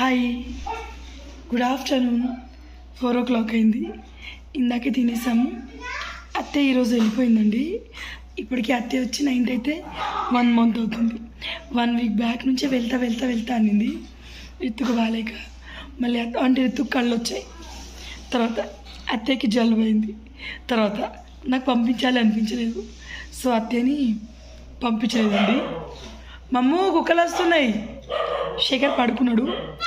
Hi good afternoon four o'clock అయింది ఇందాకే తినేసాము అత్తయ్య ఈరోజు వెళ్ళిపోయిందండి ఇప్పటికి అత్తయ్య వచ్చి నైన్త్ అయితే వన్ మంత్ అవుతుంది వన్ వీక్ బ్యాక్ నుంచే వెళ్తా వెళ్తా వెళ్తా అనింది రిత్తుకు బాలేక మళ్ళీ అత్త అంటే రిత్తుకు కళ్ళు వచ్చాయి తర్వాత అత్తయ్యకి జలుబు అయింది తర్వాత నాకు పంపించాలి అనిపించలేదు సో అత్తయ్యని పంపించలేదండి మమ్ము కుక్కలు వస్తున్నాయి శేఖర్ పడుకున్నాడు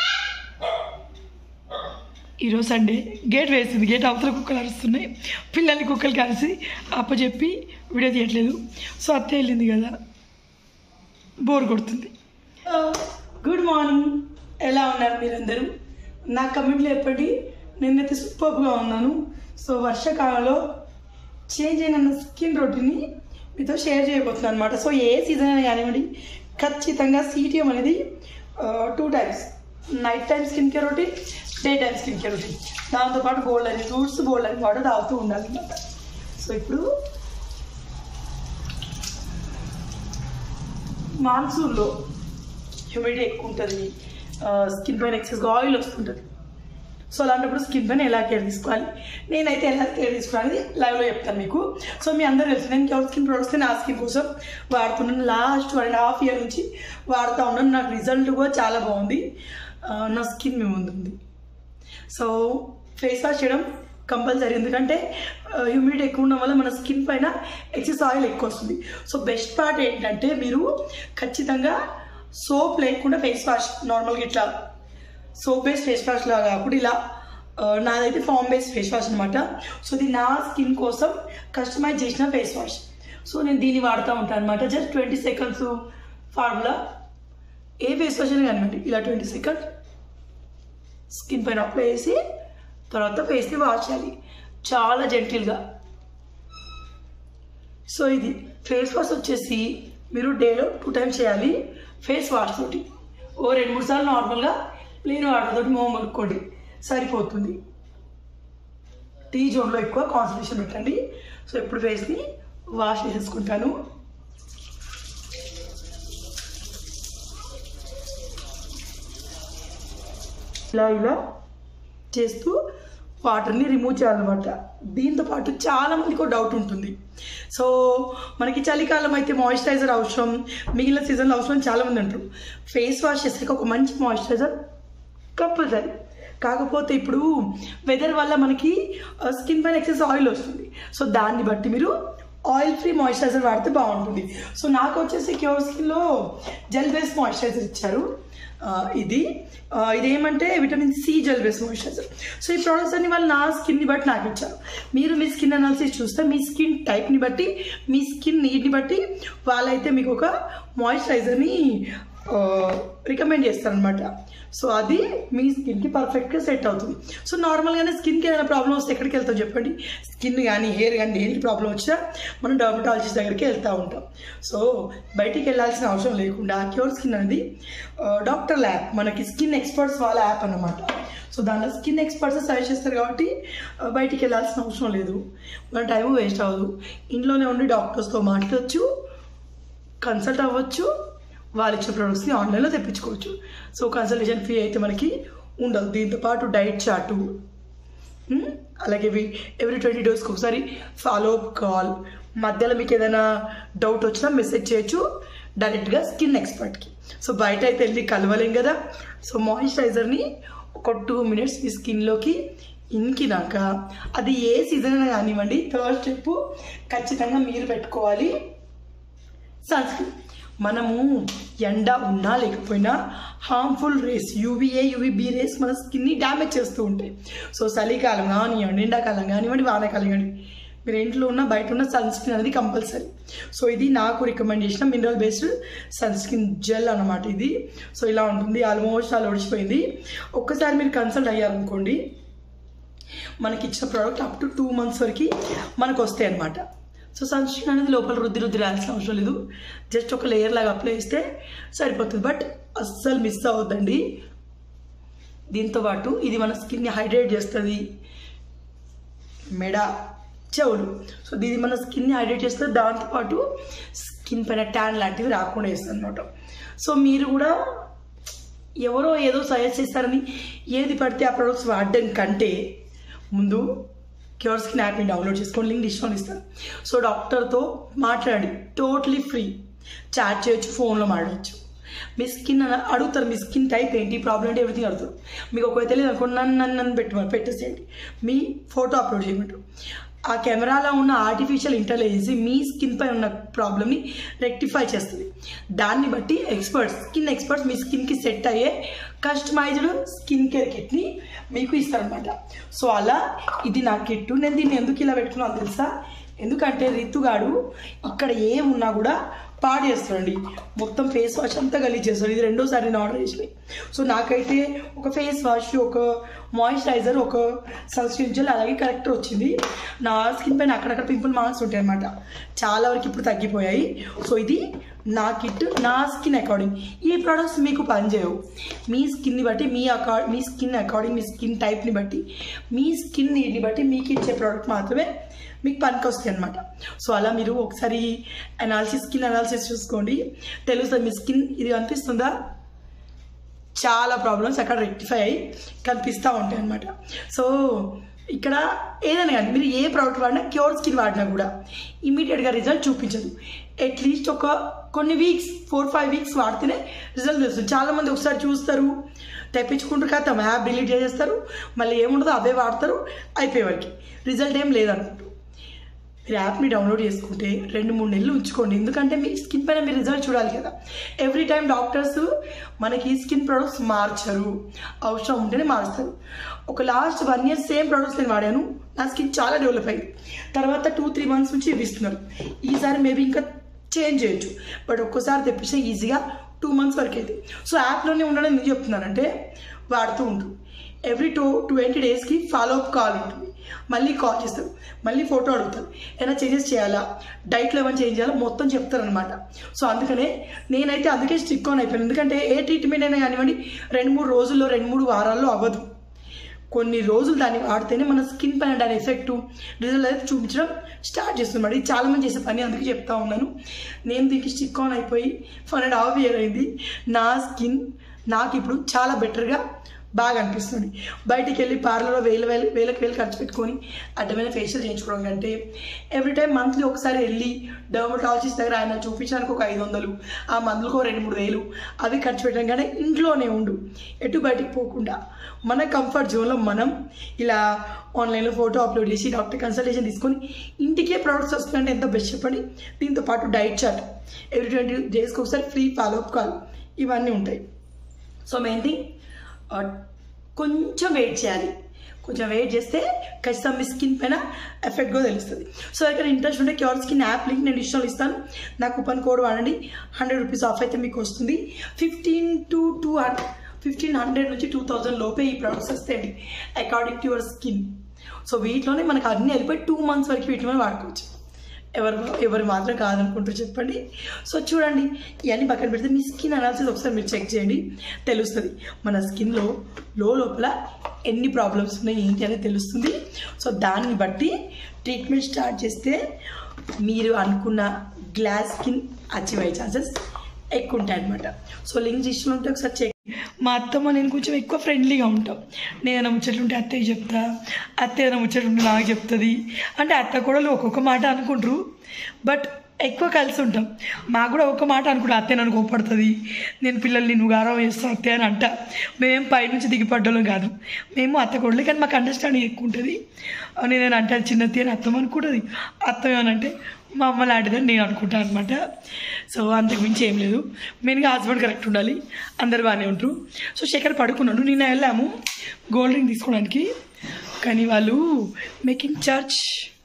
ఈరోజు సండే గేట్ వేసింది గేట్ అవతల కుక్కలు అరుస్తున్నాయి పిల్లల్ని కుక్కలు కలిసి అప్పచెప్పి వీడియో తీయట్లేదు సో అత్త వెళ్ళింది కదా బోర్ కొడుతుంది గుడ్ మార్నింగ్ ఎలా ఉన్నారు మీరందరూ నా కమెంట్లో చెప్పండి నేనైతే సూపర్గా ఉన్నాను సో వర్షాకాలంలో చేంజ్ అయిన స్కిన్ రొటీన్ని మీతో షేర్ చేయబోతున్నాను అనమాట సో ఏ సీజన్ అయినా కానివ్వండి ఖచ్చితంగా సీటీఎం అనేది two times night time skin care routine day time skin care routine దాంతోపాటు బోల్డ్ అని ఫ్రూట్స్ బోల్డ్ అని వాటర్ తాగుతూ ఉండాలి అనమాట సో ఇప్పుడు మాన్సూన్లో హ్యూమిడిటీ ఎక్కువ ఉంటుంది స్కిన్ పైన ఎక్సెస్గా ఆయిల్ వస్తుంటుంది సో అలాంటప్పుడు స్కిన్ పైన ఎలా కేర్ తీసుకోవాలి నేనైతే ఎలా కేర్ తీసుకోవాలి లైవ్లో చెప్తాను మీకు సో మీ అందరూ తెలుసు నేను ఎవరి స్కిన్ ప్రొడక్ట్స్ నా స్కిన్ కోసం వాడుతున్నాను last one and half year నుంచి వాడుతూ ఉన్నాను నాకు రిజల్ట్ కూడా చాలా బాగుంది ఆ, నా స్కిన్ మీ ముందు ఉంది సో ఫేస్ వాష్ చేయడం కంపల్సరీ ఎందుకంటే హ్యూమిడిటీ ఎక్కువ ఉండడం వల్ల మన స్కిన్ పైన ఎక్సెస్ ఆయిల్ ఎక్కువ వస్తుంది సో బెస్ట్ పార్ట్ ఏంటంటే మీరు ఖచ్చితంగా సోప్ లేకుండా ఫేస్ వాష్ నార్మల్గా ఇట్లా సోప్ బేస్డ్ ఫేస్ వాష్ లాగా కాకుండా ఇలా ఆ, నాదైతే ఫామ్ బేస్డ్ ఫేస్ వాష్ అనమాట సో ఇది నా స్కిన్ కోసం కస్టమైజ్ చేసిన ఫేస్ వాష్ సో నేను దీన్ని వాడుతూ ఉంటాను అనమాట జస్ట్ ట్వంటీ సెకండ్స్ ఫార్ములా ఏ ఫేస్ వాష్ అయినా కానివ్వండి ఇలా ట్వంటీ సెకండ్స్ స్కిన్ పైన అప్లై చేసి తర్వాత ఫేస్ని వాష్ చేయాలి చాలా జెంటిల్గా సో ఇది ఫేస్ వాష్ వచ్చేసి మీరు డేలో టూ టైమ్స్ చేయాలి ఫేస్ వాష్ తోటి ఓ రెండు మూడు సార్లు నార్మల్గా ప్లెయిన్ వాటర్ తోటి మొహం కలుపుకోండి సరిపోతుంది టీ జోన్లో ఎక్కువ కాన్సన్ట్రేషన్ పెట్టండి సో ఇప్పుడు ఫేస్ని వాష్ చేసేసుకుంటాను ఇలా ఇలా చేస్తూ వాటర్ని రిమూవ్ చేయాలన్నమాట దీంతో పాటు చాలా మందికి ఒక డౌట్ ఉంటుంది సో మనకి చలికాలం అయితే మాయిశ్చరైజర్ అవసరం మిగిలిన సీజన్లో అవసరం చాలా మంది అంటారు ఫేస్ వాష్ చేసాక ఒక మంచి మాయిశ్చరైజర్ కంపల్సరీ కాకపోతే ఇప్పుడు వెదర్ వల్ల మనకి స్కిన్ పైన ఎక్సెస్ ఆయిల్ వస్తుంది సో దాన్ని బట్టి మీరు ఆయిల్ ఫ్రీ మాయిశ్చరైజర్ వాడితే బాగుంటుంది సో నాకు వచ్చేసి క్యూర్ స్కిన్లో జెల్ బేస్ మాయిశ్చరైజర్ ఇచ్చారు ఆ, ఇది ఆ, ఇదేమంటే vitamin C gel base moisturiser so ఈ ప్రోడక్ట్స్ అన్ని వాళ్ళు నా స్కిన్ని బట్టి నాకు ఇచ్చారు మీరు మీ స్కిన్ అనాలిసిస్ చూస్తే మీ స్కిన్ టైప్ని బట్టి మీ స్కిన్ నీడ్ని బట్టి వాళ్ళైతే మీకు ఒక మాయిశ్చరైజర్ని రికమెండ్ చేస్తారనమాట సో అది మీ స్కిన్కి పర్ఫెక్ట్గా సెట్ అవుతుంది సో నార్మల్గానే స్కిన్కి ఏదైనా ప్రాబ్లం వస్తే ఎక్కడికి వెళ్తాం చెప్పండి స్కిన్ కానీ హెయిర్ కానీ దేనికి ప్రాబ్లం వచ్చినా మనం డర్మటాలజిస్ట్ దగ్గరికి వెళ్తూ ఉంటాం సో బయటికి వెళ్ళాల్సిన అవసరం లేకుండా క్యూర్ స్కిన్ అనేది డాక్టర్ ల్యాబ్ మనకి స్కిన్ ఎక్స్పర్ట్స్ వాళ్ళ యాప్ అన్నమాట సో దాంట్లో స్కిన్ ఎక్స్పర్ట్స్ సజెస్ట్ చేస్తారు కాబట్టి ఆ, బయటికి వెళ్ళాల్సిన అవసరం లేదు మన టైం వేస్ట్ అవ్వదు ఇంట్లోనే ఉండి డాక్టర్స్తో మాట్లాడచ్చు కన్సల్ట్ అవ్వచ్చు వాళ్ళు ఇచ్చే ప్రొడక్ట్స్ని ఆన్లైన్లో తెప్పించుకోవచ్చు సో కన్సల్టేషన్ ఫీ అయితే మనకి ఉండదు దీంతో పాటు డైట్ చార్టు ఉమ్, అలాగే ఎవ్రీ ట్వంటీ డేస్కి ఒకసారి ఫాలో అప్ కాల్ మధ్యలో మీకు ఏదైనా డౌట్ వచ్చినా మెసేజ్ చేయొచ్చు డైరెక్ట్గా స్కిన్ ఎక్స్పర్ట్కి సో బయట అయితే వెళ్ళి కలవలేం కదా సో మాయిశ్చరైజర్ని ఒక టూ మినిట్స్ మీ స్కిన్లోకి ఇంకినాక అది ఏ సీజన్ అయినా కానివ్వండి థర్డ్ స్టెప్ ఖచ్చితంగా మీరు పెట్టుకోవాలి సన్ స్క్రీన్ మనము ఎండ ఉన్నా లేకపోయినా harmful rays UVA UVB rays మన స్కిన్ని డ్యామేజ్ చేస్తూ ఉంటాయి సో చలికాలం కానివ్వండి ఎండాకాలం కానివ్వండి వానాకాలం కానివ్వండి మీరు ఇంట్లో ఉన్న బయట ఉన్న సన్ స్క్రీన్ అనేది కంపల్సరీ సో ఇది నాకు రికమెండ్ చేసిన mineral based sunscreen gel అనమాట ఇది సో ఇలా ఉంటుంది ఆల్మోస్ట్ అలా ఒడిచిపోయింది ఒక్కసారి మీరు కన్సల్ట్ అయ్యారనుకోండి మనకి ఇచ్చిన product up to two months వరకు మనకు వస్తాయి అనమాట సో సన్ స్క్రీన్ అనేది లోపల రుద్ది రుద్ది రాయాల్సిన అవసరం లేదు జస్ట్ ఒక లేయర్ లాగా అప్లై చేస్తే సరిపోతుంది బట్ అస్సలు మిస్ అవ్వద్దండి దీంతో పాటు ఇది మన స్కిన్ని హైడ్రేట్ చేస్తుంది మెడ చెవులు సో దీన్ని మన స్కిన్ని హైడ్రేట్ చేస్తే దాంతోపాటు స్కిన్ పైన ట్యాన్ లాంటివి రాకుండా చేస్తుంది అనమాట సో మీరు కూడా ఎవరో ఏదో సజెస్ట్ చేస్తారని ఏది పడితే ఆ ప్రొడక్ట్స్ వాడడం కంటే ముందు క్యూర్ స్కిన్ యాప్ని డౌన్లోడ్ చేసుకొని లింక్ డిస్కౌంట్ ఇస్తాను సో డాక్టర్తో మాట్లాడి టోటలీ ఫ్రీ చాట్ చేయొచ్చు ఫోన్లో మాట్లాడచ్చు మీ స్కిన్ అని అడుగుతారు మీ స్కిన్ టైప్ ఏంటి ప్రాబ్లం ఏంటి ఎవ్రీథింగ్ అడుగుతారు మీకు ఒకవేళ తెలియదు అనుకోండి నన్ను నన్ను నన్ను పెట్టమని పెట్టేసేయండి మీ ఫోటో అప్లోడ్ చేయమంటారు ఆ కెమెరాలో ఉన్న ఆర్టిఫిషియల్ ఇంటెలిజెన్స్ మీ స్కిన్ పై ఉన్న ప్రాబ్లమ్ని రెక్టిఫై చేస్తుంది దాన్ని బట్టి ఎక్స్పర్ట్స్ స్కిన్ ఎక్స్పర్ట్స్ మీ స్కిన్కి సెట్ అయ్యే కస్టమైజ్డ్ స్కిన్ కేర్ కిట్ని మీకు ఇస్తారనమాట సో అలా ఇది నా కిట్ నేను దీన్ని ఎందుకు ఇలా పెట్టుకున్నాను తెలుసా ఎందుకంటే రితుగాడు ఇక్కడ ఏమున్నా కూడా పాడు చేస్తాడండి మొత్తం ఫేస్ వాష్ అంతా గలీజ్ చేస్తాడు ఇది రెండోసారి నేను ఆర్డర్ చేసినాయి సో నాకైతే ఒక ఫేస్ వాష్ ఒక మాయిశ్చరైజర్ ఒక సన్ స్క్రీన్ జెల్ అలాగే కరెక్టర్ వచ్చింది నా స్కిన్ పైన అక్కడక్కడ పింపుల్ మార్క్స్ ఉంటాయి అనమాట చాలా వరకు ఇప్పుడు తగ్గిపోయాయి సో ఇది నా కిట్ నా స్కిన్ అకార్డింగ్ ఈ ప్రోడక్ట్స్ మీకు పనిచేయవు మీ స్కిన్ని బట్టి మీ అకా మీ స్కిన్ అకార్డింగ్ మీ స్కిన్ టైప్ని బట్టి మీ స్కిన్ నీడ్ని బట్టి మీకు ఇచ్చే ప్రోడక్ట్ మాత్రమే మీకు పనికి వస్తాయి అనమాట సో అలా మీరు ఒకసారి అనాలిసిస్ స్కిన్ అనాలిసిస్ చూసుకోండి తెలుస్తుంది మీ స్కిన్ ఇది కనిపిస్తుందా చాలా ప్రాబ్లమ్స్ అక్కడ రెక్టిఫై అయ్యి కనిపిస్తూ ఉంటాయి అనమాట సో ఇక్కడ ఏదైనా కానీ మీరు ఏ ప్రోడక్ట్ వాడినా క్యూర్ స్కిన్ వాడినా కూడా ఇమీడియట్గా రిజల్ట్ చూపించదు అట్లీస్ట్ ఒక కొన్ని వీక్స్ ఫోర్ ఫైవ్ వీక్స్ వాడితేనే రిజల్ట్ తెలుస్తుంది చాలామంది ఒకసారి చూస్తారు తెప్పించుకుంటారు కదా తమ యాప్ డిలీట్ చేసేస్తారు మళ్ళీ ఏముండదో అవే వాడతారు అయిపోయే వరకు రిజల్ట్ ఏం లేదనుకుంటారు మీరు యాప్ని డౌన్లోడ్ చేసుకుంటే రెండు మూడు నెలలు ఉంచుకోండి ఎందుకంటే మీ స్కిన్ పైన మీరు రిజల్ట్ చూడాలి కదా ఎవ్రీ టైం డాక్టర్స్ మనకి స్కిన్ ప్రొడక్ట్స్ మార్చరు అవసరం ఉంటేనే మారుస్తారు ఒక last one year same products నేను వాడాను నా స్కిన్ చాలా డెవలప్ అయింది తర్వాత టూ త్రీ మంత్స్ నుంచి ఇవి ఇస్తున్నారు ఈసారి మేబీ ఇంకా చేంజ్ చేయొచ్చు బట్ ఒక్కసారి తెప్పిస్తే ఈజీగా టూ మంత్స్ వరకు అయితే సో యాప్లోనే ఉండడం ఎందుకు చెప్తున్నానంటే వాడుతూ ఉంటుంది ఎవ్రీ టూ ట్వంటీ డేస్కి ఫాలో అప్ కాల్ ఉంటుంది మళ్ళీ కాల్ చేస్తారు మళ్ళీ ఫోటో అడుగుతారు ఏమైనా చేంజెస్ చేయాలా డైట్లో ఏమైనా చేంజ్ చేయాలా మొత్తం చెప్తారనమాట సో అందుకనే నేనైతే అందుకే స్టిక్ ఆన్ అయిపోయాను ఎందుకంటే ఏ ట్రీట్మెంట్ అయినా కానివ్వండి రెండు మూడు రోజుల్లో రెండు మూడు వారాల్లో అవ్వదు కొన్ని రోజులు దాన్ని వాడితేనే మన స్కిన్ పైన దాని ఎఫెక్ట్ రిజల్ట్ అయితే చూపించడం స్టార్ట్ చేస్తుంది ఇది చాలా మంది చేసే పని అందుకే చెప్తా ఉన్నాను నేను దీనికి స్టిక్ ఆన్ అయిపోయి వన్ అండ్ హాఫ్ ఇయర్ అయింది నా స్కిన్ నాకు ఇప్పుడు చాలా బెటర్గా బాగా అనిపిస్తుంది బయటికి వెళ్ళి పార్లర్లో వేల వేల వేలకు వేలు ఖర్చు పెట్టుకొని అడ్డమైన ఫేషియల్ చేయించుకోవడం కంటే ఎవ్రీ టైం మంత్లీ ఒకసారి వెళ్ళి డర్మటాలజిస్ట్ దగ్గర ఆయన చూపించడానికి ఒక ఐదు వందలు ఆ మందులకు ఒక రెండు మూడు వేలు అవి ఖర్చు పెట్టడం కానీ ఇంట్లోనే ఉండు ఎటు బయటికి పోకుండా మన కంఫర్ట్ జోన్లో మనం ఇలా ఆన్లైన్లో ఫోటో అప్లోడ్ చేసి డాక్టర్ కన్సల్టేషన్ తీసుకొని ఇంటికే ప్రొడక్ట్స్ వస్తుందంటే ఎంత బెస్ట్ చెప్పండి దీంతో పాటు డైట్ చార్ట్ ఎవ్రీ ట్వంటీ డేస్కి ఒకసారి ఫ్రీ ఫాలోఅప్ కాల్ ఇవన్నీ ఉంటాయి సో మెయిన్ థింగ్ ఆ, కొంచెం వెయిట్ చేయాలి కొంచెం వెయిట్ చేస్తే ఖచ్చితంగా మీ స్కిన్ పైన ఎఫెక్ట్గా తెలుస్తుంది సో ఇక్కడ ఇంట్రెస్ట్ ఉంటే క్యూర్ స్కిన్ యాప్ లింక్ నేను డిస్కౌంట్ ఇస్తాను నా కూపన్ కోడ్ వాడండి హండ్రెడ్ రూపీస్ ఆఫ్ అయితే మీకు వస్తుంది fifteen to two hundred fifteen hundred నుంచి టూ థౌజండ్ లోపే ఈ ప్రొడక్ట్స్ వస్తాయండి according to your skin so వీటిలోనే మనకు అన్ని వెళ్ళిపోయి టూ మంత్స్ వరకు వీటి మీద వాడుకోవచ్చు ఎవరు ఎవరు మాత్రం కాదనుకుంటారు చెప్పండి సో చూడండి ఇవన్నీ పక్కన పెడితే మీ స్కిన్ అనాలిసిస్ ఒకసారి మీరు చెక్ చేయండి తెలుస్తుంది మన స్కిన్లో లో లోపల ఎన్ని ప్రాబ్లమ్స్ ఉన్నాయి ఏంటి అనేది తెలుస్తుంది సో దాన్ని బట్టి ట్రీట్మెంట్ స్టార్ట్ చేస్తే మీరు అనుకున్న గ్లాస్ స్కిన్ అచీవ్ అయ్యే ఛాన్సెస్ ఎక్కువ ఉంటాయి అనమాట సో లింక్ ఇష్టం ఉంటే ఒకసారి చెక్ మా అత్తమ్మ నేను కొంచెం ఎక్కువ ఫ్రెండ్లీగా ఉంటాం నేను ఏదైనా ముచ్చట్లుంటే అత్తయ్య చెప్తా అత్త ఏదైనా ముచ్చట్లుంటే నాకు చెప్తుంది అంటే అత్త కూడా ఒక్కొక్క మాట అనుకుంటారు బట్ ఎక్కువ కలిసి ఉంటాం మాకు కూడా ఒక మాట అనుకుంటా అత్తే నన్ను కోపడుతుంది నేను పిల్లల్ని నువ్వు గారం చేస్తావు అత్తే అని అంట మేమేం పైనుంచి దిగిపడ్డోళ్ళం కాదు మేము అత్త కొడలే కానీ మాకు అండర్స్టాండింగ్ ఎక్కువ ఉంటుంది నేను అంటే అది చిన్నత్తి అని అత్తం అనుకుంటుంది అత్తం ఏమనంటే మా అమ్మ లాంటిదని నేను అనుకుంటాను అనమాట సో అంతకు మించి ఏం లేదు మెయిన్గా హస్బెండ్ కరెక్ట్ ఉండాలి అందరు బాగానే ఉంటారు సో శేఖర్ పడుకున్నాడు నిన్న వెళ్ళాము గోల్డ్ రింగ్ తీసుకోవడానికి కానీ వాళ్ళు మేకింగ్ చార్జ్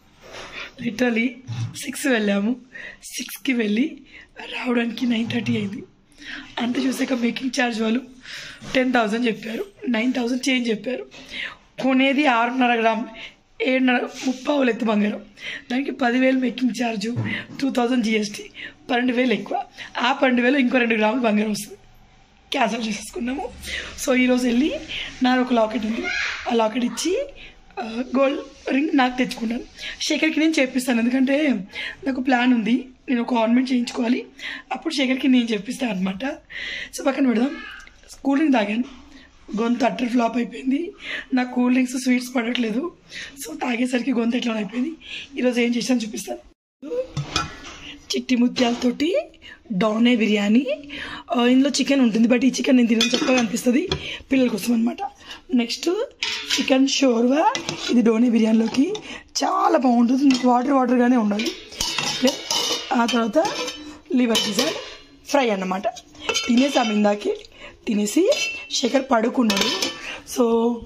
లిటరలీ సిక్స్ వెళ్ళాము సిక్స్కి వెళ్ళి రావడానికి నైన్ థర్టీ అయింది అంత చూసాక మేకింగ్ ఛార్జ్ వాళ్ళు టెన్ థౌజండ్ చెప్పారు నైన్ థౌజండ్ చేంజ్ చెప్పారు కొనేది ఆరున్నర గ్రామ్ ఏడున్నర ముప్పావులు ఎత్తు బంగారం దానికి పదివేలు making charge two thousand GST పన్నెండు వేలు ఎక్కువ ఆ పన్నెండు వేలు ఇంకో రెండు గ్రాములు బంగారం వస్తుంది క్యాన్సల్ చేసేసుకున్నాము సో ఈరోజు వెళ్ళి నాది ఒక లాకెట్ ఉంది ఆ లాకెట్ ఇచ్చి ఆ, గోల్డ్ రింగ్ నాకు తెచ్చుకున్నాను శేఖర్కి నేను చేపిస్తాను ఎందుకంటే నాకు ప్లాన్ ఉంది నేను ఒక ఆర్నమెంట్ చేయించుకోవాలి అప్పుడు శేఖర్కి నేను చెప్పిస్తాను అనమాట సో పక్కన పెడదాం కూల్ డ్రింక్ తాగాను గొంతు అట్టర్ ఫ్లాప్ అయిపోయింది నాకు కూల్ డ్రింక్స్ స్వీట్స్ పడట్లేదు సో తాగేసరికి గొంతు ఎట్లా అయిపోయింది ఈరోజు ఏం చేసాను చూపిస్తాను చిట్టి ముత్యాలతోటి డోనే బిర్యానీ ఆ, ఇందులో చికెన్ ఉంటుంది బట్ ఈ చికెన్ నేను తినని చక్కగా అనిపిస్తుంది పిల్లల కోసం అనమాట నెక్స్ట్ చికెన్ షోర్వా ఇది డోనే బిర్యానీలోకి చాలా బాగుంటుంది వాటర్ వాటర్గానే ఉండాలి ఓకే. ఆ తర్వాత లివర్ పిజ్జా ఫ్రై అన్నమాట తినేసాము ఇందాకే తినేసి శేఖర్ పడుకున్నాడు సో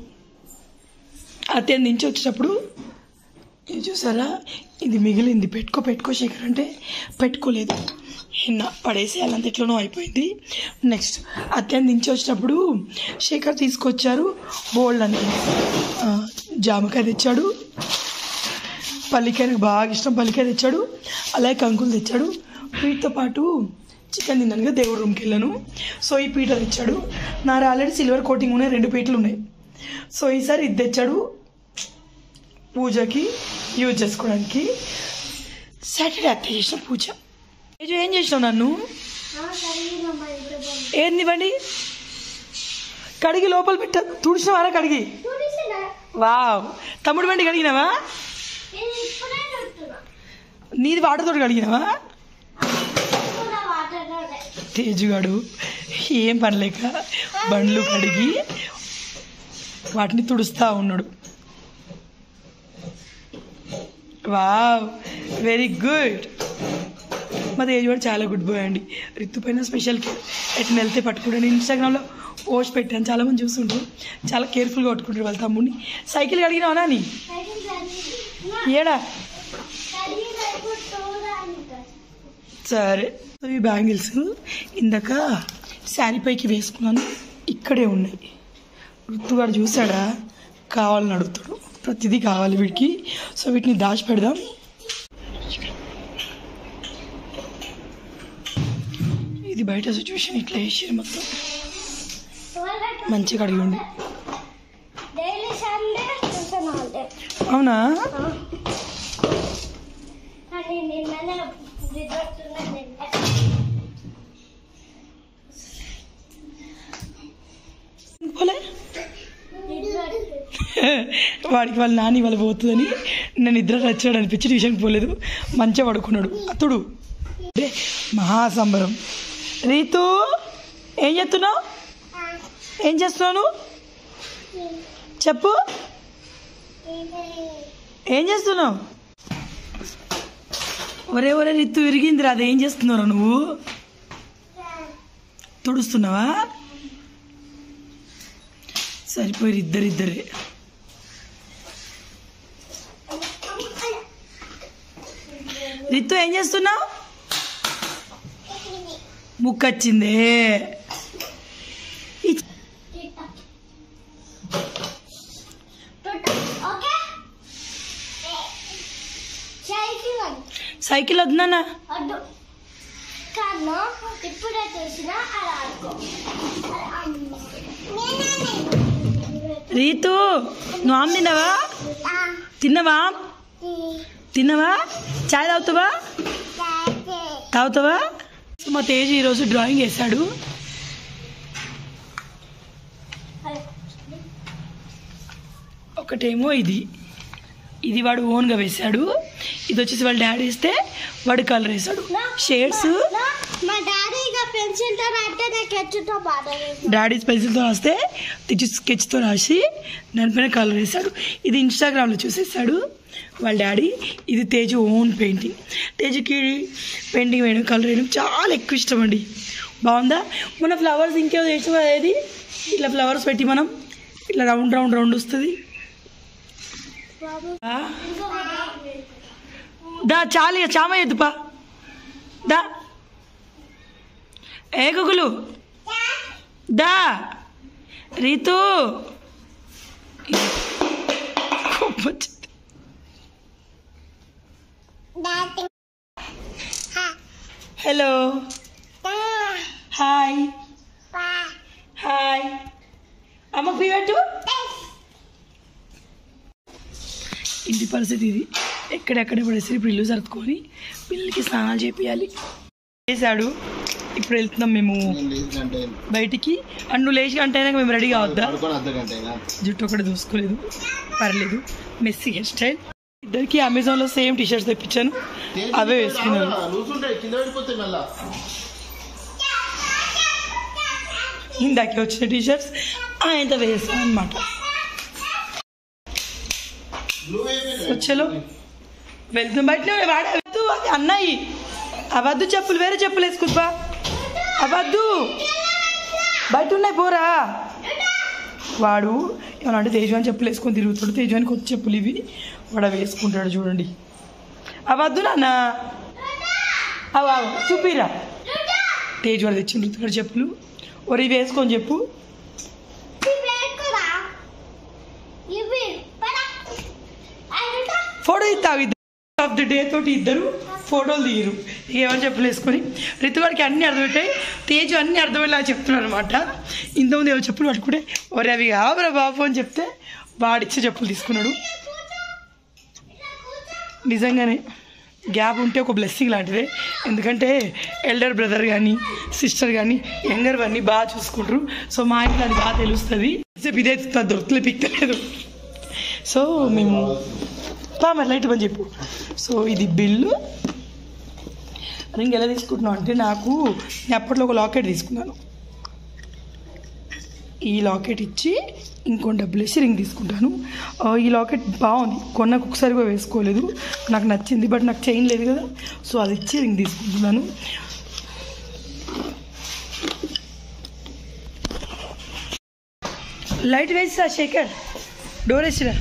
అత్తే నుంచి వచ్చేటప్పుడు ఇది చూసారా ఇది మిగిలింది పెట్టుకో పెట్టుకో శేఖర్ అంటే పెట్టుకోలేదు నిన్న పడేసేయాలంత ఎట్లనో అయిపోయింది నెక్స్ట్ అత్యంత దించి వచ్చినప్పుడు శేఖర్ తీసుకొచ్చారు బోల్డ్ అని ఆ, జామకాయ తెచ్చాడు పల్లికాయ నాకు బాగా ఇష్టం పల్లికాయ తెచ్చాడు అలాగే కంకులు తెచ్చాడు వీటితో పాటు చికెన్ తిన్నాను కదా దేవుడి రూమ్కి వెళ్ళాను సో ఈ పీట తెచ్చాడు నా ఆల్రెడీ సిల్వర్ కోటింగ్ ఉన్నాయి రెండు పీటలు ఉన్నాయి సో ఈసారి ఇది తెచ్చాడు పూజకి యూజ్ చేసుకోవడానికి సాటర్డే అత్త చేసిన పూజ తేజు ఏం చేసినావు నన్ను ఏంది ఇవ్వండి కడిగి లోపల పెట్ట తుడిచినవారా కడిగి వావ్ తమ్ముడు వెండి కడిగినావా నీది వాటర్తో కడిగినావా తేజుగాడు ఏం పనిలేక బండ్లు కడిగి వాటిని తుడుస్తా ఉన్నాడు వావ్ వెరీ గుడ్ మా తేజు కూడా చాలా గుడ్ బాయ్ అండి రితు పైన స్పెషల్ కేర్ ఎట్లా వెళ్తే పట్టుకుంటాను నేను ఇన్స్టాగ్రామ్లో పోస్ట్ పెట్టాను చాలా మంది చూస్తుంటారు చాలా కేర్ఫుల్గా పట్టుకుంటారు వాళ్ళ తమ్ముడిని సైకిల్ కడిగినావా నీ ఏడా సరే సో ఈ బ్యాంగిల్స్ ఇందాక శారీ పైకి వేసుకున్నాను ఇక్కడే ఉన్నాయి ఋతుగాడు చూసాడా కావాలని అడుగుతాడు ప్రతిదీ కావాలి వీడికి సో వీటిని దాచి పెడదాం ఇది బయట సిచ్యువేషన్ ఇట్లా వేసారు మొత్తం మంచిగా కడిగి ఉండి డైలీ సండే ట్యూషన్ హాలిడే అవునా కానీ నిన్ననే రిజల్ట్ నిన్న పోలే రిజల్ట్ వాడికి వాళ్ళ నాని వాళ్ళు పోతుందని నేను నిద్ర నచ్చాడు అనిపించి ట్యూషన్కి పోలేదు మంచిగా పడుకున్నాడు అతుడు అంటే మహాసంబరం రీతు ఏం చేస్తున్నావు ఏం చేస్తున్నావు చెప్పు ఏం చేస్తున్నావు ఒరే ఒరే రిత్తు విరిగిందిరా అది ఏం చేస్తున్నావు నువ్వు తుడుస్తున్నావా సరిపోయి ఇద్దరిద్దరే రిత్తు ఏం చేస్తున్నావు ముక్కచ్చిందే ఇచ్- ఓకే సైకిల్ సైకిల్ వద్దునా అడ్డు కాను ఇప్పుడే చూసినా అలా ఆడుకో రీతు నువ్వు ఆమె తిన్నావా తిన్నావా తిన్నావా చాయ్ తాగుతావా తాగుతావా సో మా తేజ్ ఈరోజు డ్రాయింగ్ వేశాడు ఒకటేమో ఇది ఇది వాడు ఓన్గా వేశాడు ఇది వచ్చేసి వాళ్ళ డాడీ వేస్తే వాడు కలర్ వేశాడు షేడ్స్ మా డాడీ ఇక పెన్సిల్ తో రాస్తే నాకు హెచ్చుతో బాధ డాడీ పెన్సిల్తో రాస్తే తెచ్చి స్కెచ్తో రాసి దానిపైన కలర్ వేశాడు ఇది ఇన్స్టాగ్రామ్లో చూసేసాడు వాళ్ళ డాడీ ఇది తేజు ఓన్ పెయింటింగ్ తేజుకి పెయింటింగ్ వేయడం కలర్ వేయడం చాలా ఎక్కువ ఇష్టం అండి బాగుందా మన ఫ్లవర్స్ ఇంకేదో చేసాం అదేది ఇట్లా ఫ్లవర్స్ పెట్టి మనం ఇట్లా రౌండ్ రౌండ్ రౌండ్ వస్తుంది ఆ? దా చాలు ఇక చామ ఎద్దుపా దా ఏ గుగులు దా రీతు కోపం వచ్చింది. హలో హాయ్ హాయ్ అమ్మ పీవట్టు ఇంటి పరిస్థితి ఇది ఎక్కడెక్కడ పడేసి ఇప్పుడు ఇల్లు సర్దుకొని పిల్లలకి స్నానాలు చేపియాలి చేశాడు ఇప్పుడు వెళ్తున్నాం మేము నేను లేచి గంట అయింది. బయటికి అండ్ నువ్వు లేచి గంట అయినాక మేము రెడీ కావద్దా పడుకొని అర్ధ గంట అయినా జుట్టు ఒకటి దూసుకోలేదు పర్లేదు మెస్సీ హెయిర్ స్టైల్ ఇద్దరికి అమెజాన్లో సేమ్ టీ షర్ట్స్ తెప్పించాను అవే వేసుకున్నాను లూజ్ ఉంటాయి కింద పడిపోతాయి మళ్ళా ఇందాకే వచ్చిన టీ షర్ట్స్ ఆయనతో వేసాను అనమాట బ్లూ అయిపోయింది వచ్చేలో వెళ్తున్న బయట వాడవద్దు అది అన్నాయి అవద్దు చెప్పులు వేరే చెప్పులు వేసుకుంటా అవద్దు బయట ఉన్నాయి పోరా వాడు ఏమన్నా అంటే తేజవాన్ చెప్పులు వేసుకొని తిరుగుతాడు తేజవానికి వచ్చి చెప్పులు ఇవి వాడు అవి వేసుకుంటాడు చూడండి అవద్దు నాన్న అవ చూపిరా తేజ్ వాడు తెచ్చిన రుతుగాడు చెప్పులు ఒరి ఇవి వేసుకొని చెప్పు ఇవి ఎక్కురా ఇవి పడా అయినట ఫోటో ఇస్తావు ఇద్దరు ఆఫ్ ది డే తోటి ఇద్దరు ఫోటోలు దిగరు ఇక ఏమని చెప్పులు వేసుకొని రితువాడికి అన్నీ అర్థమవుతాయి తేజు అన్నీ అర్థమయ్యేలా చెప్తున్నాడు అనమాట ఇంతకుముందు ఏవో చెప్పులు పట్టుకుంటే ఒరే అవి కావరా బాబు అని చెప్తే వాడిచ్చే చెప్పులు తీసుకున్నాడు నిజంగానే గ్యాప్ ఉంటే ఒక బ్లెస్సింగ్ లాంటిదే ఎందుకంటే ఎల్డర్ బ్రదర్ కానీ సిస్టర్ కానీ యంగర్ కానీ బాగా చూసుకుంటారు సో మా ఇంట్లో అది బాగా తెలుస్తుంది సేపు ఇదే దొరుకుతలే పిక్కలేదు సో మేము పా మరి లైట్ పని చెప్పు సో ఇది బిల్లు రింగ్ ఎలా తీసుకుంటున్నావు అంటే నాకు నేను అప్పట్లో ఒక లాకెట్ తీసుకున్నాను ఈ లాకెట్ ఇచ్చి ఇంకో డబ్బులు వేసి రింగ్ తీసుకుంటాను ఆ, ఈ లాకెట్ బాగుంది కొన్నాక ఒకసారి కూడా వేసుకోలేదు నాకు నచ్చింది బట్ నాకు చైన్ లేదు కదా సో అది ఇచ్చి రింగ్ తీసుకుంటున్నాను లైట్ వేసిరా శేఖర్ డోర్ వేసిరా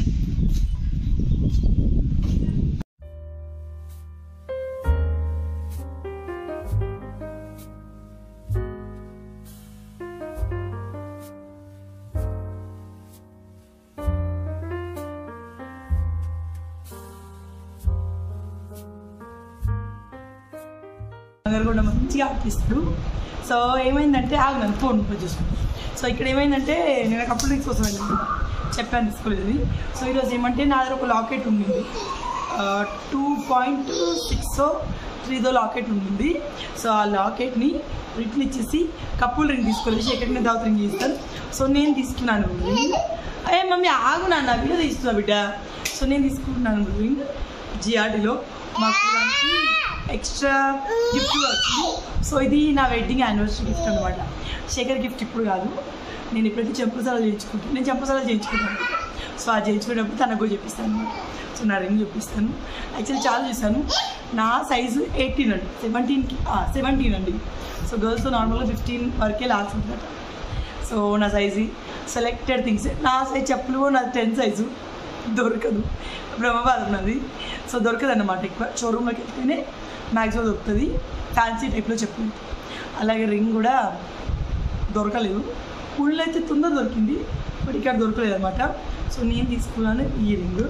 అందరు కూడా మంచిగా ఆడిపిస్తాడు సో ఏమైందంటే ఆగు నన్ను ఫోన్ చూసుకుంటాను సో ఇక్కడ ఏమైందంటే నేను కప్పులు తీసుకోసం వెళ్ళాను చెప్పాను తీసుకోలేదు సో ఈరోజు ఏమంటే నా దగ్గర ఒక లాకెట్ ఉండింది టూ పాయింట్ సిక్స్ త్రీదో లాకెట్ ఉండింది సో ఆ లాకెట్ని రిటర్న్ ఇచ్చేసి కప్పులు రింగ్ తీసుకోలేదు ఎక్కడికి దావత్ రింగ్ ఇస్తాను సో నేను తీసుకున్నాను రింగ్ ఏ మమ్మీ ఆగు నాన్న వీడియో తీస్తున్నా బిడ్డ సో నేను తీసుకుంటున్నాను రింగ్ జిఆర్డీలో మాకు దానికి ఎక్స్ట్రా గిఫ్ట్ కూడా వచ్చింది సో ఇది నా వెడ్డింగ్ యానివర్సరీ గిఫ్ట్ అనమాట శేఖర్ గిఫ్ట్ ఇప్పుడు కాదు నేను ఇప్పుడైతే చెంపసాలు చేయించుకుంటాను నేను చెంపసాలు చేయించుకుంటాను సో అది చేయించుకునేటప్పుడు తనకు కూడా చెప్పిస్తాను అనమాట సో నా రింగ్ చూపిస్తాను యాక్చువల్లీ చాలా చూసాను నా సైజు ఎయిటీన్ అండి సెవెంటీన్కి సెవెంటీన్ అండి సో గర్ల్స్తో నార్మల్గా ఫిఫ్టీన్ వరకే లాస్ట్ ఉంటుందట సో నా సైజు సెలెక్టెడ్ థింగ్స్ నా సైజ్ చెప్పులు కూడా నాది టెన్ సైజు దొరకదు బ్రహ్మబాద్ ఉన్నది సో దొరకదు అన్నమాట ఎక్కువ షోరూమ్లోకి వెళ్తేనే మ్యాక్సిమం దొరుకుతుంది ఫ్యాన్సీ టైప్లో చెప్పు అలాగే రింగ్ కూడా దొరకలేదు ఊళ్ళో అయితే తొందర దొరికింది బట్ ఇక్కడ దొరకలేదు అనమాట సో నేను తీసుకున్నాను ఈ రింగ్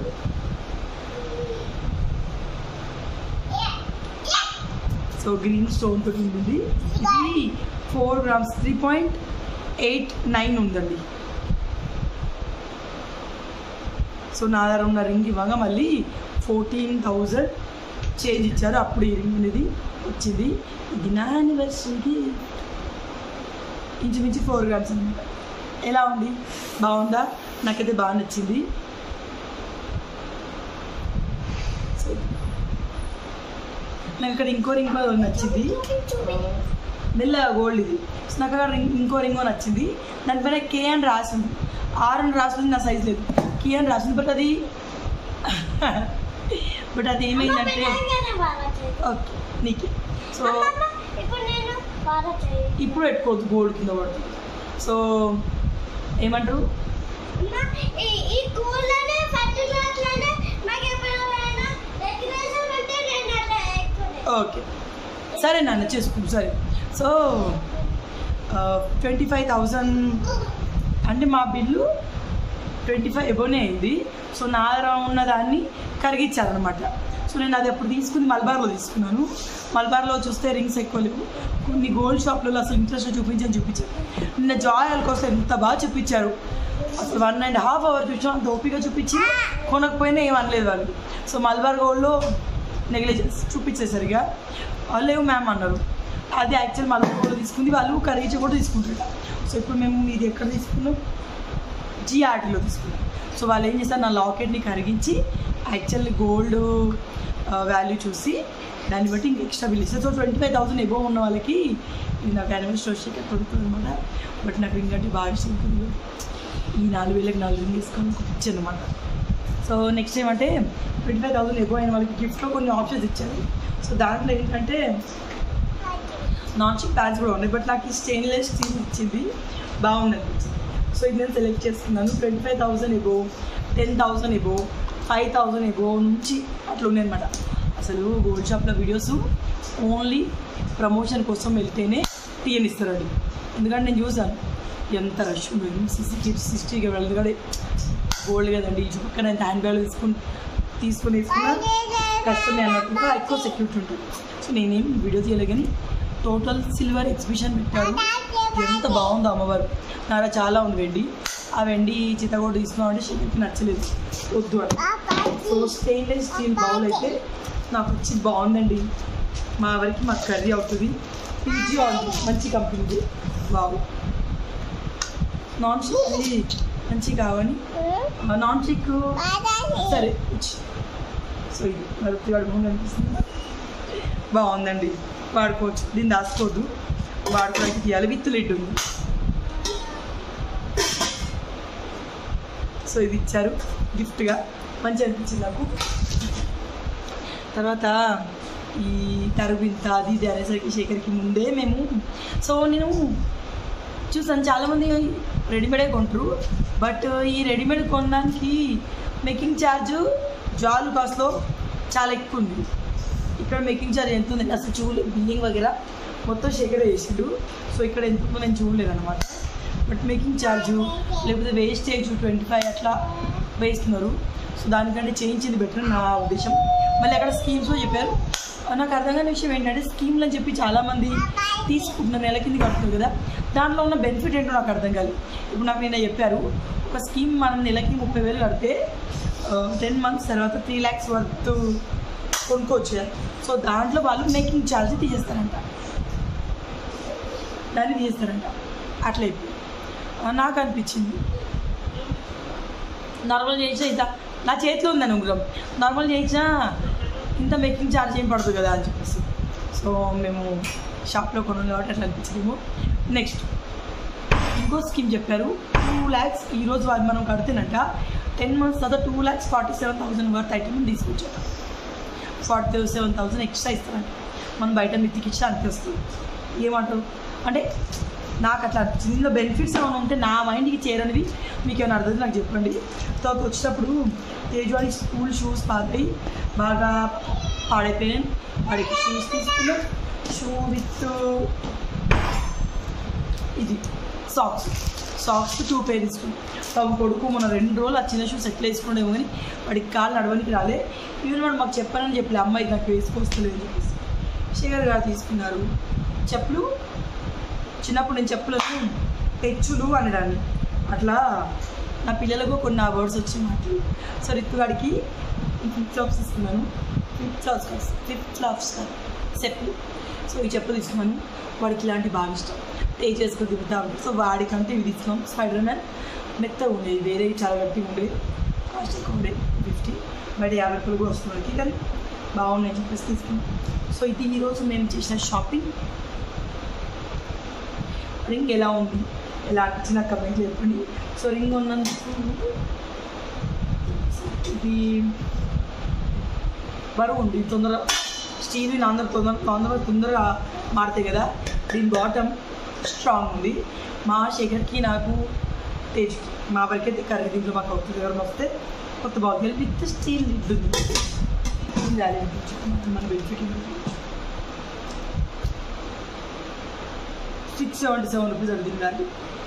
సో గ్రీన్ స్టోన్ తోటి ఉంటుంది ఇది four grams three point eight nine ఉందండి సో నా దగ్గర ఉన్న రింగ్ ఇవ్వగా మళ్ళీ ఫోర్టీన్ థౌజండ్ చేంజ్ ఇచ్చారు అప్పుడు ఈ రింగ్ అనేది వచ్చింది ఇది నా యానివర్సరీకి ఇంచుమించు ఫోర్ గ్రామ్స్ అనమాట ఎలా ఉంది బాగుందా నాకైతే బాగా నచ్చింది సో నాకు ఇక్కడ ఇంకో రింగ్ కూడా నచ్చింది మెల్ల గోల్డ్ ఇది సో నాకు అక్కడ రింగ్ ఇంకో రింగో నచ్చింది దానిపైన కే అని రాసింది ఆర్ అని రాసింది నా సైజ్ లేదు కే అని రాసింది బట్ అది బట్ అది ఏమైందంటే తెలంగాణ బాగా చేయి. ఓకే నీకే సో అమ్మమ్మ, ఇప్పుడు నేను బాగా చేయి. ఇప్పుడు పెట్టుకోవద్దు గోల్డ్ కింద పడుతుంది సో ఏమంటారు అమ్మ, ఈ- ఈ కూలనే పట్టుదలనే నాకు ఎప్పుడైనా డెకరేషన్ ఉంటే నేను అలా ఎక్కువనే. ఓకే సరే నాన్న చేసుకుంటు సరే సో ట్వంటీ ఫైవ్ థౌజండ్ అంటే మా బిల్లు ట్వంటీ ఫైవ్ ఎబోనే అయింది సో నా దగ్గర ఉన్న దాన్ని కరిగించారనమాట సో నేను అది అప్పుడు తీసుకుని మల్బార్లో తీసుకున్నాను మల్బార్లో చూస్తే రింగ్స్ ఎక్కువ లేవు కొన్ని గోల్డ్ షాప్లలో అసలు ఇంట్రెస్ట్ చూపించని చూపించారు నిన్న జాయ్ కోసం ఎంత బాగా చూపించారు అసలు వన్ అండ్ హాఫ్ అవర్ చూసినా అంత ఓపిక చూపించి కొనకపోయినా ఏం అనలేదు వాళ్ళు సో మల్బార్ గోల్డ్లో నెగ్లిజెన్స్ చూపించేసరిగా వాళ్ళు లేవు మ్యామ్ అన్నారు అది యాక్చువల్ మళ్ళీ కూడా తీసుకుంది వాళ్ళు కరీచ కూడా తీసుకుంటారు సో ఇప్పుడు మేము ఇది ఎక్కడ తీసుకున్నాం జిఆర్టీలో తీసుకున్నాం సో వాళ్ళు ఏం చేస్తారు నా లాకెట్ని కరిగించి యాక్చువల్ గోల్డ్ వాల్యూ చూసి దాన్ని బట్టి ఇంక ఎక్స్ట్రా బిల్ ఇస్తారు so twenty five thousand above ఉన్న వాళ్ళకి ఇది నాకు యానివర్సరీ వచ్చేకి కొడుతుంది అనమాట బట్ నాకు ఇంకంటే బాగా ఇష్టం ఉంటుంది ఈ నాలుగు వేలకు నాలుగు రింగ్ తీసుకొని ఒక పిచ్చి అనమాట సో నెక్స్ట్ ఏమంటే ట్వంటీ ఫైవ్ థౌసండ్ ఎబో అయిన వాళ్ళకి గిఫ్ట్లో కొన్ని ఆప్షన్స్ ఇచ్చారు సో దాంట్లో ఏంటంటే నాన్ స్టిక్ ప్యాన్స్ కూడా ఉన్నాయి బట్ నాకు ఈ స్టెయిన్లెస్ స్టీల్ ఇచ్చింది బాగుంది అనిపించింది సో ఇది నేను సెలెక్ట్ చేస్తున్నాను twenty five thousand above ten thousand above five thousand above నుంచి అట్లా ఉన్నాయన్నమాట అసలు గోల్డ్ షాప్లో వీడియోస్ ఓన్లీ ప్రమోషన్ కోసం వెళ్తేనే తీయనిస్తారండి ఎందుకంటే నేను చూసాను ఎంత రష్ ఉండదు సిక్స్టీ సిక్స్టీకి వెళ్ళదు కూడా గోల్డ్ కదండి ఈ పక్కన ఎంత హ్యాండ్ బ్యాగ్ తీసుకుని తీసుకుని వేసుకున్నా కష్టమే అన్నట్టుగా ఎక్కువ సెక్యూరిటీ ఉంటుంది సో నేనేం వీడియో తీయలే కానీ టోటల్ సిల్వర్ ఎగ్జిబిషన్ పెట్టారు ఎంత బాగుందో అమ్మవారు నారా చాలా ఉంది వెండి ఆ వెండి చిత్త కూడా తీసుకున్నాం అంటే షెడ్కి నచ్చలేదు వద్దు అని సో స్టెయిన్లెస్ స్టీల్ బౌల్ అయితే నాకు వచ్చి బాగుందండి మా వరకు మాకు కర్రీ అవుతుంది పీజీ ఆయిల్ మంచి కంపెనీది బాగు నాన్ స్టిక్ అది మంచి కావని నాన్ స్టిక్ సరే ఇచ్చి సో ఇది మరొకటి వాడుకోండి అనిపిస్తుంది బాగుందండి వాడుకోవచ్చు దీన్ని దాచుకోవద్దు వాడుకోవడానికి తీయాలి విత్ లిడ్ ఉంది సో ఇది ఇచ్చారు గిఫ్ట్గా మంచి అనిపించింది నాకు తర్వాత ఈ తరుబింత అది ఇది అనేసరికి శేఖర్కి ముందే మేము సో నేను చూసాను చాలామంది రెడీమేడే కొంటారు బట్ ఈ రెడీమేడ్ కొనడానికి మేకింగ్ ఛార్జ్ జాలు కాస్ట్లో చాలా ఎక్కువ ఉంది ఇక్కడ మేకింగ్ ఛార్జ్ ఎంత ఉందండి అసలు చూడలేదు బిల్లింగ్ వగేరా మొత్తం శేఖర్ వేసిండు సో ఇక్కడ ఎంత ఉందో నేను చూడలేదు అనమాట బట్ మేకింగ్ ఛార్జ్ లేకపోతే వేస్టేజ్ ట్వంటీ ఫైవ్ అట్లా వేస్తున్నారు సో దానికంటే చేయించింది బెటర్ నా ఉద్దేశం మళ్ళీ అక్కడ స్కీమ్స్లో చెప్పారు నాకు అర్థం కాని విషయం ఏంటంటే స్కీమ్లు అని చెప్పి చాలామంది తీసుకుంటున్నారు నెల కింద కడుతున్నారు కదా దాంట్లో ఉన్న బెనిఫిట్ ఏంటో నాకు అర్థం కాలేదు ఇప్పుడు నాకు నేను చెప్పారు ఒక స్కీమ్ మనం నెలకి ముప్పై వేలు కడితే టెన్ మంత్స్ తర్వాత త్రీ ల్యాక్స్ వర్త్ కొనుక్కోవచ్చు కదా. సో దాంట్లో వాళ్ళు మేకింగ్ ఛార్జ్ తీసేస్తారంట దాన్ని తీసేస్తారంట అట్లా అయిపోయి ఆ, నాకు అనిపించింది నార్మల్ చేయించినా ఇంత నా చేతిలో ఉందని ఉంగరం నార్మల్ చేయించినా ఇంత మేకింగ్ ఛార్జ్ ఏం పడదు కదా అని చెప్పేసి సో మేము షాప్లో కొన్నాం కాబట్టి అట్లా అనిపించిందేమో నెక్స్ట్ ఇంకో స్కీమ్ చెప్పారు టూ ల్యాక్స్ ఈరోజు వాళ్ళు మనం కడితేనంట టెన్ మంత్స్ తర్వాత two lakhs forty seven thousand worth item తీసుకొచ్చారు ఫార్టీ సెవెన్ థౌసండ్ ఎక్స్ట్రా ఇస్తారంట మనం బయట మిత్తికి ఇచ్చినా అంతే వస్తుంది ఏమంటారు అంటే నాకు అట్లా అనిపించింది ఇందులో బెనిఫిట్స్ ఏమైనా ఉంటే నా మైండ్కి చేరనివి మీకు ఏమైనా అర్థం నాకు చెప్పండి తర్వాత వచ్చేటప్పుడు తేజవాడి స్కూల్ షూస్ పాతాయి బాగా పాడైపోయాయి వాడికి షూస్ తీసుకున్నాం షూ విత్ ఇది సాక్స్ సాక్స్ టూ పేర్ తీసుకున్నాం పాపం కొడుకు మన రెండు రోజులు ఆ చిన్న షూస్ ఎట్లా వేసుకున్నాడేమో కానీ వాడికి కాళ్ళు నడవనికి రాలే ఈవెన్ వాడు మాకు చెప్పానని చెప్పలే అమ్మాయి నాకు వేసుకొస్తలేదు అని చెప్పేసి శేఖర్ గారు తీసుకున్నారు చెప్పులు చిన్నప్పుడు నేను చెప్పులను తెచ్చులు అనడాన్ని అట్లా నా పిల్లలకు కొన్ని ఆ వర్డ్స్ వచ్చి మాటలు సో రిత్తుగాడికి ఫ్లిప్ ఫ్లాప్స్ తీసుకున్నాను ఫ్లిప్ ఫ్లాప్స్ కాదు ఫ్లిప్ ఫ్లాప్స్ కాదు చెప్పులు సో ఈ చెప్పులు తీసుకున్నాను వాడికి ఇలాంటి బాగా ఇష్టం టే చేసుకొని తిరుగుతూ ఉంటాడు సో వాడికంటే ఇవి తీసుకున్నాం స్పైడర్ మ్యాన్ మెత్తగా ఉండేది వేరే చాలా గట్టిగా ఉండేది కాస్ట్ ఎక్కువ ఉండేది ఫిఫ్టీ బయట యాభై రూపాయలు కూడా వస్తుంది కానీ బాగున్నాయి చెప్పేసి తీసుకున్నాం సో ఇది ఈరోజు మేము చేసిన షాపింగ్ రింగ్ ఎలా ఉంది ఎలా అనిపించిన కమెంట్ చెప్పండి సో రింగ్ ఉన్నందుకు ఇది బరువు ఉంది తొందర స్టీల్ నాందర తొందర తొందర తొందరగా మారుతాయి కదా దీని బాటమ్ స్ట్రాంగ్ ఉంది మా శేఖర్కి నాకు తేజ్కి మా వరకైతే కర్రీ దీంట్లో మాకు అవుతుంది ఎవరైనా వస్తే కొత్త బాగుంది విత్ స్టీల్ లిడ్ ఉంది ఇది రాలేదు మన benefit six seventy seven rupees అడిగింది కానీ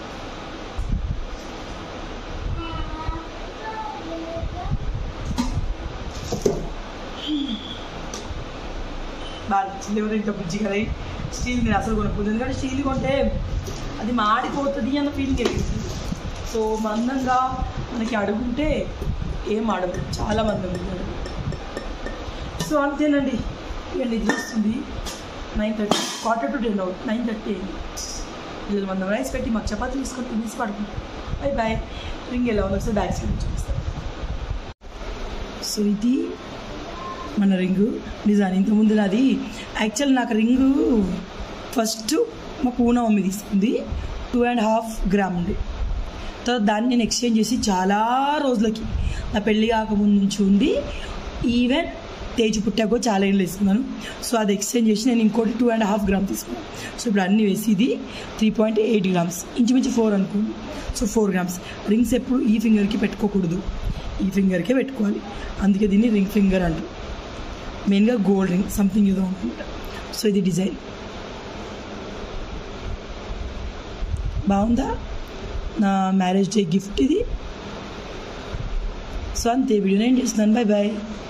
బాగా నచ్చింది ఎవరు ఇంత బుజ్జి కదా స్టీల్ నేను అసలు కొనుక్కుంది ఎందుకంటే స్టీల్ కొంటే అది మాడిపోతుంది అన్న ఫీలింగ్ కలిగింది సో మందంగా మనకి అడుగుంటే ఏం ఆడదు చాలా మంది ఉంది అడుగు సో అంతేనండి ఇక నిద్ర వస్తుంది nine thirty quarter to ten out nine thirty అయింది వీళ్ళు మనం రైస్ పెట్టి మాకు చపాతీ తీసుకొని తినేసి పడుకుంటాం బై బాయ్ రింగ్ ఎలా ఉంది ఒకసారి బ్యాక్ సైడ్ చూపిస్తాను సో ఇది మన రింగు నిజాన్ని ఇంతకుముందు నాది యాక్చువల్ నాకు రింగు ఫస్ట్ మా పూనా మమ్మీ తీసుకుంది టూ అండ్ హాఫ్ గ్రామ్ ఉంది తర్వాత దాన్ని నేను ఎక్స్చేంజ్ చేసి చాలా రోజులకి నా పెళ్ళి కాకముందు నుంచి ఉంది ఈవెన్ తేజ్ పుట్టాకో చాలా ఏళ్ళు వేసుకున్నాను సో అది ఎక్స్చేంజ్ చేసి నేను ఇంకోటి టూ అండ్ హాఫ్ గ్రామ్ తీసుకున్నాను సో ఇప్పుడు అన్నీ వేసి ఇది త్రీ పాయింట్ ఎయిట్ గ్రామ్స్ ఇంచుమించు ఫోర్ అనుకోండి సో ఫోర్ గ్రామ్స్ రింగ్స్ ఎప్పుడు ఈ ఫింగర్కి పెట్టుకోకూడదు ఈ ఫింగర్కే పెట్టుకోవాలి అందుకే దీన్ని రింగ్ ఫింగర్ అంటారు మెయిన్గా గోల్డ్ రింగ్ సంథింగ్ ఏదో అనుకుంటా సో ఇది డిజైన్ బాగుందా నా మ్యారేజ్ డే గిఫ్ట్ ఇది సో అంతే వీడియో నేను చేస్తున్నాను బాయ్ బాయ్